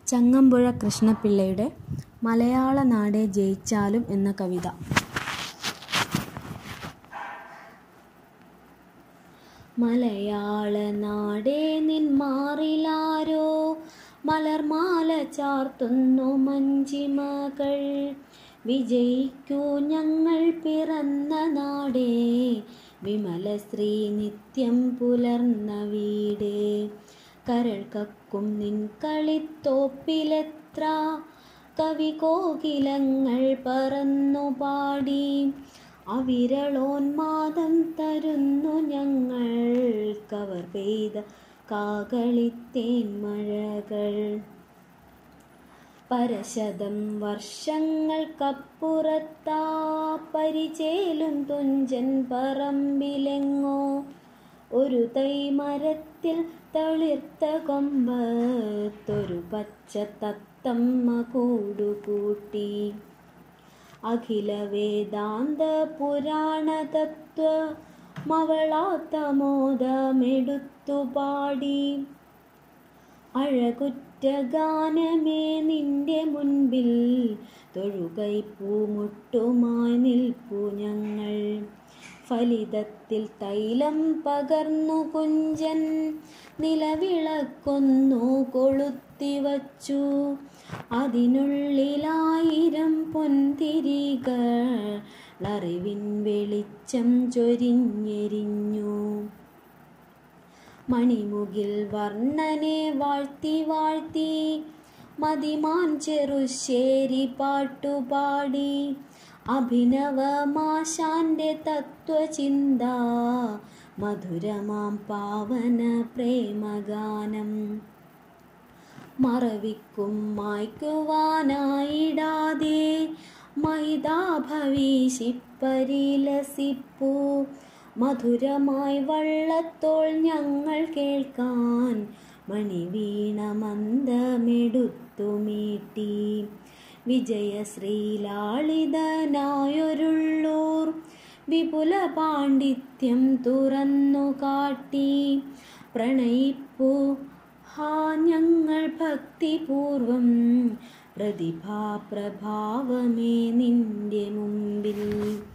ചങ്ങമ്പുഴ കൃഷ്ണപിള്ളയുടെ മലയാള നാടേ ജയിച്ചാലും എന്ന കവിത മലയാള നാടേ നിൻ മാറിലാരോ മലർമാല ചാർത്തുന്നു മഞ്ചിമകൾ വിജയിക്കൂ ഞങ്ങൾ പിറന്ന നാടേ വിമല ശ്രീ നിത്യം പുലർന്ന വീടേ കരൾ കക്കും നിൻ കളിത്തോപ്പിലെത്ര കവി കോകിലങ്ങൾ പറന്നു പാടി അവിരളോന്മാദം തരുന്നു ഞങ്ങൾ കവർ പെയ്ത കാകളിത്തേൻ മഴകൾ പരശതം വർഷങ്ങൾക്കപ്പുറത്താ പരിചേലും തുഞ്ചൻ പറമ്പിലെങ്ങോ ഒരു തൈ മരത്തിൽ തളിർത്ത കൊമ്പത്തൊരു പച്ച തത്തമ്മ കൂടുകൂട്ടി അഖില വേദാന്ത പുരാണ തത്വ മവളാത്ത മോദമെടുത്തു പാടി അഴകുറ്റ ഗാനമേ നിന്റെ മുൻപിൽ തൊഴുകൈ പൂമുട്ടുമായി നിൽപ്പു ഞങ്ങൾ ഫലിതത്തിൽ തൈലം പകർന്നു കുഞ്ചൻ നിലവിളക്കൊന്നു കൊളുത്തിവച്ചു അതിനുള്ളിലായിരം പൊന്തിരികളറിവിൻ വെളിച്ചം ചൊരിഞ്ഞെരിഞ്ഞു മണിമുകിൽ വർണ്ണനെ വാഴ്ത്തി വാഴ്ത്തി മതിമാൻ ചെറുശ്ശേരി പാട്ടുപാടി അഭിനവമാശാന്റെ തത്വചിന്ത മധുരമാം പാവന പ്രേമഗാനം മറവിക്കും മായ്ക്കുവാനായിടാതെ മൈതാഭവീശിപ്പരിലസിപ്പൂ മധുരമായി വള്ളത്തോൾ ഞങ്ങൾ കേൾക്കാൻ മണിവീണ മന്ദമെടുത്തു മീട്ടി വിജയശ്രീലാളിതനായൊരുള്ളൂർ വിപുല പാണ്ഡിത്യം തുറന്നു കാട്ടി പ്രണയിപ്പു ഹാ ഞങ്ങൾ ഭക്തിപൂർവം പ്രതിഭാപ്രഭാവമേ നിന്റെ മുമ്പിൽ